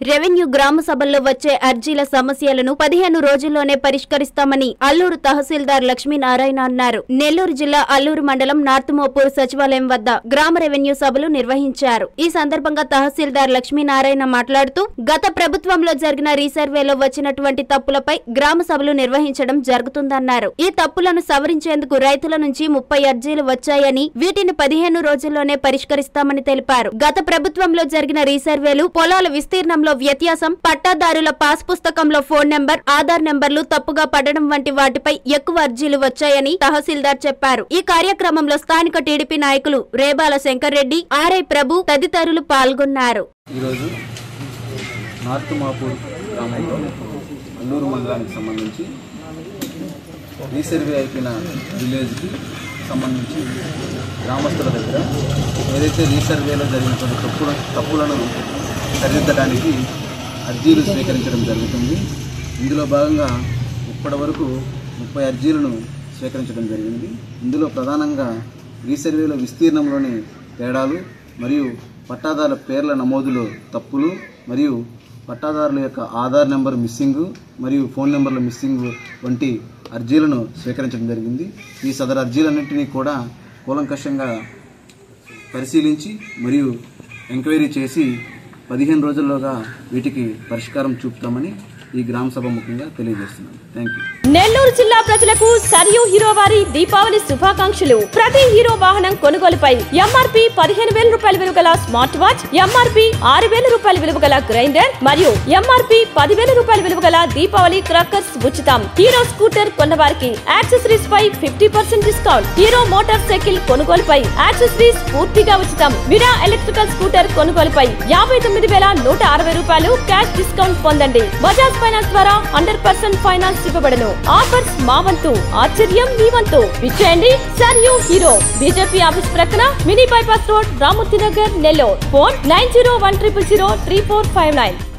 revenue గ్రామ సభల్లో వచ్చే అర్జీల సమస్యలను పదిహేను రోజుల్లోనే పరిష్కరిస్తామని అల్లూరు తహసీల్దార్ లక్ష్మీనారాయణ అన్నారు నెల్లూరు జిల్లా అల్లూరు మండలం నార్తుమోపూర్ సచివాలయం వద్ద గ్రామ రెవెన్యూ సభలు నిర్వహించారు ఈ సందర్భంగా తహసీల్దార్ లక్ష్మీనారాయణ మాట్లాడుతూ గత ప్రభుత్వంలో జరిగిన రీసర్వేలో వచ్చినటువంటి తప్పులపై గ్రామ సభలు నిర్వహించడం జరుగుతుందన్నారు ఈ తప్పులను సవరించేందుకు రైతుల నుంచి ముప్పై అర్జీలు వచ్చాయని వీటిని పదిహేను రోజుల్లోనే పరిష్కరిస్తామని తెలిపారు గత ప్రభుత్వంలో జరిగిన రీసర్వేలు పొలాల విస్తీర్ణంలో వ్యత్యాసం పట్టాదారుల పాస్ పుస్తకంలో ఫోన్ నెంబర్ ఆధార్ నెంబర్లు తప్పుగా పడడం వంటి వాటిపై ఎక్కువ అర్జీలు వచ్చాయని తహసీల్దార్ చెప్పారు ఈ కార్యక్రమంలో స్థానిక టీడీపీ నాయకులు రేబాల శంకర్ రెడ్డి ఆర్ఐ ప్రభు తదితరులు పాల్గొన్నారు ఈరోజు నార్త్ మాపూర్ గ్రామంలో అల్లూరు మండలానికి సంబంధించి రీసర్వే అయిపోయిన విలేజ్కి సంబంధించి గ్రామస్తుల దగ్గర ఏదైతే రీసర్వేలో జరిగినటువంటి తప్పుల తప్పులను సరిదిద్దడానికి అర్జీలు స్వీకరించడం జరుగుతుంది ఇందులో భాగంగా ఇప్పటి వరకు ముప్పై అర్జీలను స్వీకరించడం జరిగింది ఇందులో ప్రధానంగా రీసర్వేలో విస్తీర్ణంలోని తేడాలు మరియు పట్టాదారుల పేర్ల నమోదులో తప్పులు మరియు పట్టాదారుల యొక్క ఆధార్ నెంబర్ మిస్సింగ్ మరియు ఫోన్ నెంబర్ల మిస్సింగ్ వంటి అర్జీలను స్వీకరించడం జరిగింది ఈ సదరు అర్జీలన్నింటినీ కూడా కూలంకషంగా పరిశీలించి మరియు ఎంక్వైరీ చేసి పదిహేను రోజుల్లోగా వీటికి పరిష్కారం చూపుతామని ఈ గ్రామ సభ ముఖ్యంగా తెలియజేస్తున్నాను థ్యాంక్ యూ నెల్లూరు జిల్లా ప్రజలకు సరియు హీరో వారి దీపావళి శుభాకాంక్షలు ప్రతి హీరో వాహనం కొనుగోలుపై ఎంఆర్పి పదిహేను వేల రూపాయల విలువ గల స్మార్ట్ వాచ్ ఎంఆర్పి ఆరు వేల రూపాయల విలువ గల గ్రైండర్ మరియు ఎంఆర్పి పదివేల రూపాయల విలువ గల దీపావళి క్రాకర్స్ ఉచితం హీరో స్కూటర్ కొన్నవారికి యాక్సెసరీస్ పై fifty percent discount Hero motorcycle కొనుగోలుపై యాక్సెసరీస్ పూర్తిగా ఉచితం విరా ఎలక్ట్రికల్ స్కూటర్ కొనుగోలుపై యాభై తొమ్మిది వేల నూట అరవై రూపాయలు క్యాష్ డిస్కౌంట్ పొందండి బజాజ్ ఫైనాన్స్ ద్వారా హండ్రెడ్ పర్సెంట్ ఫైనాన్స్ ఇవ్వబడను ఆఫర్స్ మా వంతు ఆశ్చర్యం మీ వంతు విచ్చేయండి sir U Hero BJP office ప్రక్కన mini bypass road Ramurthy Nagar Nellore phone nine zero one triple zero three four five nine